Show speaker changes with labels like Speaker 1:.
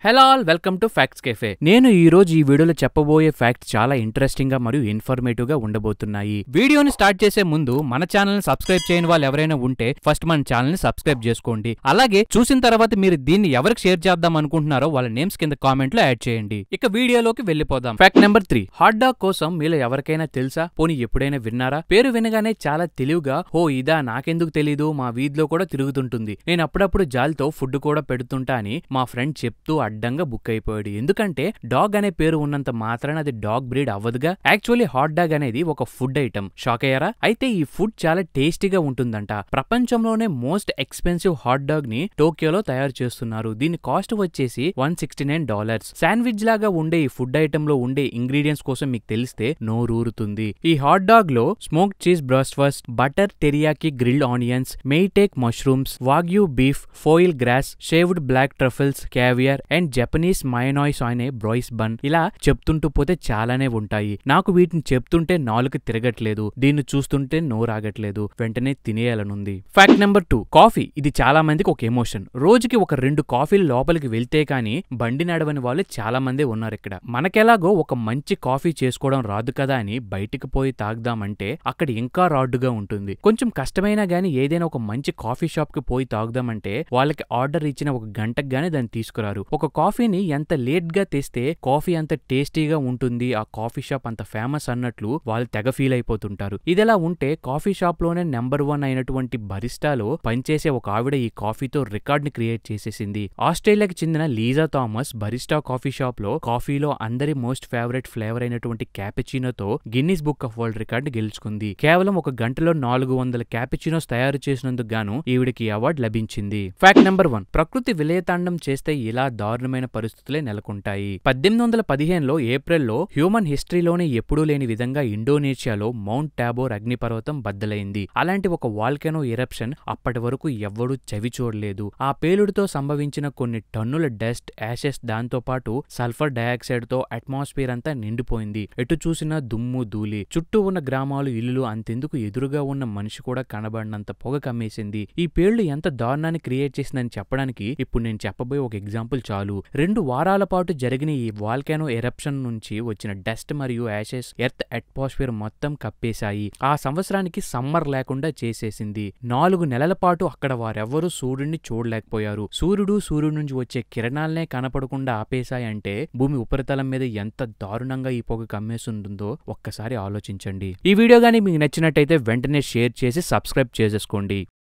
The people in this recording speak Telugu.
Speaker 1: hello all welcome to facts cafe నేను ఈ రోజు ఈ వీడియోలో చెప్పబోయే ఫ్యాక్ట్స్ చాలా ఇంట్రెస్టింగ్ గా మరియు ఇన్ఫర్మేటివ్ గా ఉండబోతున్నాయి వీడియోని స్టార్ట్ చేసే ముందు మన ఛానల్ ని సబ్స్క్రైబ్ చేయని వాళ్ళు ఎవరైనా ఉంటే ఫస్ట్ మన ఛానల్ ని సబ్స్క్రైబ్ చేసుకోండి అలాగే చూసిన తర్వాత మీరు దీన్ని ఎవరికి షేర్ చేద్దాం అనుకుంటున్నారో వాళ్ళ నేమ్స్ కింద కామెంట్ లో యాడ్ చేయండి ఇక వీడియోలోకి వెళ్ళిపోదాం fact number three hot dog కోసం మీలో ఎవరికైనా తెలుసా పోనీ ఎప్పుడైనా విన్నారా పేరు వినగానే చాలా తెలివిగా హో ఇదా నాకెందుకు తెలీదు మా వీధిలో కూడా తిరుగుతుంటుంది నేను అప్పుడప్పుడు జాలితో ఫుడ్ కూడా పెడుతుంటా అని మా ఫ్రెండ్ చెప్తూ అడ్డంగా బుక్ అయిపోయాడు ఎందుకంటే డాగ్ అనే పేరు ఉన్నంత మాత్రాన అది డాగ్ బ్రీడ్ అవ్వదుగా యాక్చువల్లీ హాట్ డాగ్ అనేది ఒక ఫుడ్ ఐటమ్ షాక్ అయ్యారా అయితే ఈ ఫుడ్ చాలా టేస్టీగా ఉంటుందంట ప్రపంచంలోనే మోస్ట్ ఎక్స్పెన్సివ్ హాట్ డాగ్ ని టోక్యోలో తయారు చేస్తున్నారు దీని కాస్ట్ వచ్చేసి one sixty nine dollars sandwich లాగా ఉండే ఈ ఫుడ్ ఐటమ్ లో ఉండే ఇంగ్రీడియంట్స్ కోసం మీకు తెలిస్తే నోరూరుతుంది ఈ హాట్ డాగ్ లో smoke cheese bratwurst butter teriyaki grilled onions maitake mushrooms wagyu beef foie gras shaved black truffles caviar and Japanese mayonnaise అనే బ్రాయిస్ బన్ ఇలా చెప్తుంటూ పోతే చాలానే ఉంటాయి నాకు వీటిని చెప్తుంటే నాలుగు తిరగట్లేదు దీన్ని చూస్తుంటే నోరాగట్లేదు వెంటనే తినేయాలనుంది ఫ్యాక్ట్ నెంబర్ టూ కాఫీ ఇది చాలా మందికి ఒక ఎమోషన్ రోజుకి ఒక రెండు కాఫీలు లోపలికి వెళ్తే కానీ బండి నడవని వాళ్ళు చాలా మంది ఉన్నారు ఇక్కడ మనకెలాగో ఒక మంచి కాఫీ చేసుకోవడం రాదు కదా అని బయటికి పోయి తాగుదామంటే అక్కడ ఇంకా రాడ్డుగా ఉంటుంది కొంచెం కష్టమైనా గానీ ఏదైనా ఒక మంచి కాఫీ షాప్ కి పోయి తాగుదామంటే వాళ్ళకి ఆర్డర్ ఇచ్చిన ఒక గంటకు గానీ దాన్ని తీసుకురారు ఒక కాఫీని ఎంత లేట్ గా తెస్తే కాఫీ అంత టేస్టీగా ఉంటుంది ఆ కాఫీ షాప్ అంత ఫేమస్ అన్నట్లు వాళ్ళు తెగ ఫీల్ అయిపోతుంటారు ఇదిలా ఉంటే కాఫీ షాప్ లోనే నెంబర్ వన్ అయినటువంటి బరిస్టాలో పనిచేసే ఒక ఆవిడ ఈ కాఫీతో రికార్డ్ ని క్రియేట్ చేసేసింది ఆస్ట్రేలియాకి చెందిన Lisa Thomas barista coffee shop లో కాఫీలో అందరి మోస్ట్ ఫేవరెట్ ఫ్లేవర్ అయినటువంటి క్యాపిచినోతో Guinness book of world record గెలుచుకుంది కేవలం ఒక గంటలో నాలుగు వందల క్యాపిచినోస్ తయారు చేసినందుకు గాను ఈవిడికి అవార్డు లభించింది ఫ్యాక్ట్ నెంబర్ వన్ ప్రకృతి విలయతాండం చేస్తే ఇలా దారుణమైన పరిస్థితులే నెలకొంటాయి పద్దెనిమిది వందల పదిహేనులో ఏప్రిల్లో హ్యూమన్ హిస్టరీలోనే ఎప్పుడూ లేని విధంగా ఇండోనేషియాలో మౌంట్ టాబోర్ అగ్నిపర్వతం బద్దలైంది అలాంటి ఒక వాల్కెనో ఎరప్షన్ అప్పటి వరకు ఎవ్వడూ చవి చూడలేదు ఆ పేలుడుతో సంభవించిన కొన్ని టన్నుల డస్ట్ యాషెస్ దాంతో పాటు సల్ఫర్ డయాక్సైడ్ తో అట్మాస్ఫియర్ అంతా నిండిపోయింది ఎటు చూసినా దుమ్ము ధూళి చుట్టూ ఉన్న గ్రామాలు ఇల్లులు అంతెందుకు ఎదురుగా ఉన్న మనిషి కూడా కనబడినంత పొగ కమ్మేసింది ఈ పేళ్లు ఎంత దారుణాన్ని క్రియేట్ చేసిందని చెప్పడానికి ఇప్పుడు నేను చెప్పబోయే ఒక ఎగ్జాంపుల్ చాలు రెండు వారాల పాటు జరిగిన ఈ వాల్కానో ఎరప్షన్ నుంచి వచ్చిన డస్ట్ మరియు యాషెస్ ఎర్త్ అట్మాస్ఫియర్ మొత్తం కప్పేశాయి ఆ సంవత్సరానికి సమ్మర్ లేకుండా చేసేసింది నాలుగు నెలల పాటు అక్కడ వారెవ్వరూ సూర్యుడిని చూడలేకపోయారు సూర్యుడు సూర్యుడి నుంచి వచ్చే కిరణాలనే కనపడకుండా ఆపేశాయంటే భూమి ఉపరితలం మీద ఎంత దారుణంగా ఈ పొగ కమ్మేస్తుందో ఒక్కసారి ఆలోచించండి ఈ వీడియో గానీ మీకు నచ్చినట్టయితే వెంటనే షేర్ చేసి సబ్స్క్రైబ్ చేసేసుకోండి